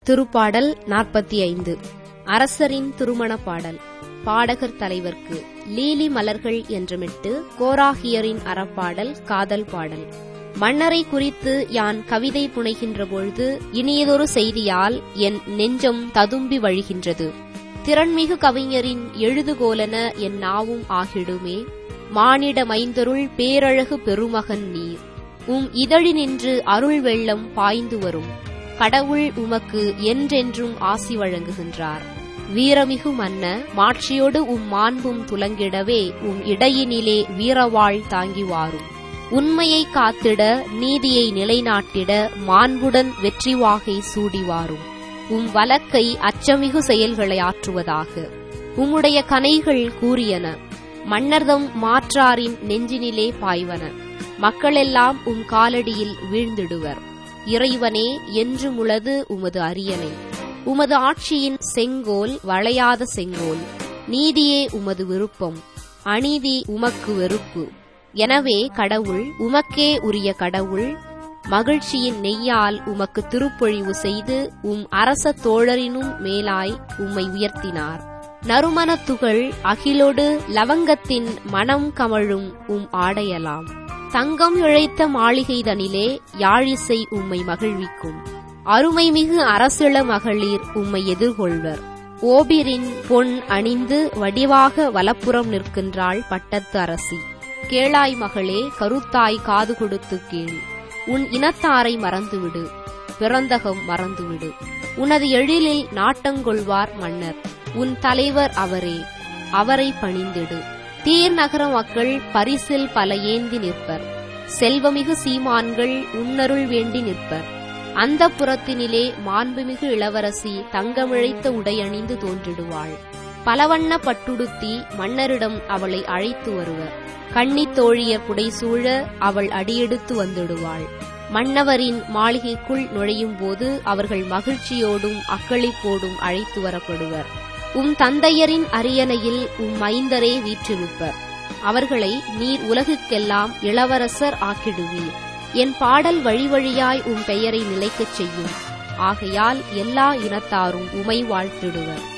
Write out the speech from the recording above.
திருப்பாடல் நாற்பத்தி ஐந்து அரசரின் திருமண பாடல் பாடகர் தலைவர்க்கு லீலி மலர்கள் என்றுமிட்டு கோராகியரின் அறப்பாடல் காதல் பாடல் மன்னரை குறித்து யான் கவிதை புனைகின்ற பொழுது இனியதொரு செய்தியால் என் நெஞ்சம் ததும்பி வழிகின்றது திறன்மிகு கவிஞரின் எழுதுகோலென என் நாவும் ஆகிடுமே மானிட மைந்தருள் பேரழகு பெருமகன் நீர் உம் இதழினின்று அருள் வெள்ளம் பாய்ந்து வரும் கடவுள் உமக்கு என்றென்றும் ஆசி வழங்குகின்றார் வீரமிகு மன்ன மாட்சியோடு உம் மாண்பும் துலங்கிடவே உம் இடையினிலே வீரவாள் தாங்கி வாரும் உண்மையை காத்திட நீதியை நிலைநாட்டிட மாண்புடன் வெற்றி வாகை சூடி வாரும் உம் வலக்கை அச்சமிகு செயல்களை ஆற்றுவதாக உம்முடைய கனைகள் கூறியன மன்னர்தம் மாற்றாரின் நெஞ்சினிலே பாய்வன மக்களெல்லாம் உம் காலடியில் வீழ்ந்திடுவர் இறைவனே என்று முளது உமது அரியணை உமது ஆட்சியின் செங்கோல் வளையாத செங்கோல் நீதியே உமது விருப்பம் அநீதி உமக்கு வெறுப்பு எனவே கடவுள் உமக்கே உரிய கடவுள் மகிழ்ச்சியின் நெய்யால் உமக்கு திருப்பொழிவு செய்து உம் அரச தோழரினும் மேலாய் உம்மை உயர்த்தினார் நறுமணத் துகள் அகிலொடு லவங்கத்தின் மனம் கமழும் உம் ஆடையலாம் தங்கம் இழைத்த மாளிகைதனிலே யாழிசை உம்மை மகிழ்விக்கும் அருமைமிகு அரசிள மகளிர் உம்மை எதிர்கொள்வர் ஓபிரின் பொன் அணிந்து வடிவாக வலப்புறம் நிற்கின்றாள் பட்டத்து அரசி கேளாய் மகளே கருத்தாய் காது கொடுத்து கேள் உன் இனத்தாரை மறந்துவிடு பிறந்தகம் மறந்துவிடு உனது எழிலில் நாட்டங்கொள்வார் மன்னர் உன் தலைவர் அவரே அவரை பணிந்திடு தீர் நகர மக்கள் பரிசில் பல ஏந்தி நிற்பர் செல்வமிகு சீமான்கள் உன்னருள் வேண்டி நிற்பர் அந்த புறத்தினிலே மாண்புமிகு இளவரசி தங்கமிழைத்த உடையணிந்து தோன்றிடுவாள் பலவண்ண பட்டுடுத்தி மன்னரிடம் அவளை அழைத்து வருவர் கண்ணித் தோழியர் புடைசூழ அவள் அடியெடுத்து வந்திடுவாள் மன்னவரின் மாளிகைக்குள் நுழையும் போது அவர்கள் மகிழ்ச்சியோடும் அக்களிப்போடும் அழைத்து வரப்படுவர் உம் தந்தையரின் அரியணையில் உம் மைந்தரே வீற்றிருப்பர் அவர்களை நீர் உலகுக்கெல்லாம் இளவரசர் ஆக்கிடுவீர் என் பாடல் வழி வழியாய் உம் பெயரை நிலைக்கச் செய்யும் ஆகையால் எல்லா இனத்தாரும் உமை வாழ்த்திடுவர்